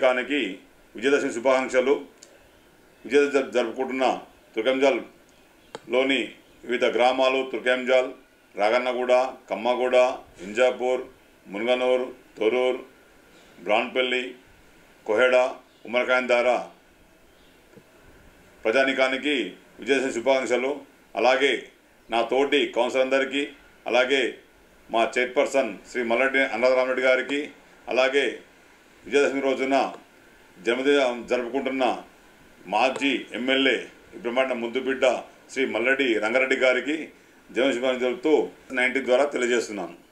ప్రజానికానికి విజయదశమి శుభాకాంక్షలు విజయదశమి జరుపుకుంటున్న తుర్కంజాల్లోని వివిధ గ్రామాలు తుర్కంజాల్ రాగన్నగూడ కమ్మగూడ ఇంజాపూర్ మున్గనూర్ తొరూర్ బ్రాన్పల్లి కొహెడ ఉమ్మరకాయందార ప్రజానికానికి విజయదశమి శుభాకాంక్షలు అలాగే నా తోటి కౌన్సిలర్ అందరికీ అలాగే మా చైర్పర్సన్ శ్రీ మల్లరెడ్డి అన్నరామరెడ్డి గారికి అలాగే విజయదశమి రోజున జన్మదినం జరుపుకుంటున్న మాజీ ఎమ్మెల్యే బ్రహ్మాండ ముద్దుబిడ్డ శ్రీ మల్లెడ్డి రంగారెడ్డి గారికి జన్మదిన శుభాకాంక్షలు తెలుపుతూ నైన్టీ ద్వారా తెలియజేస్తున్నాను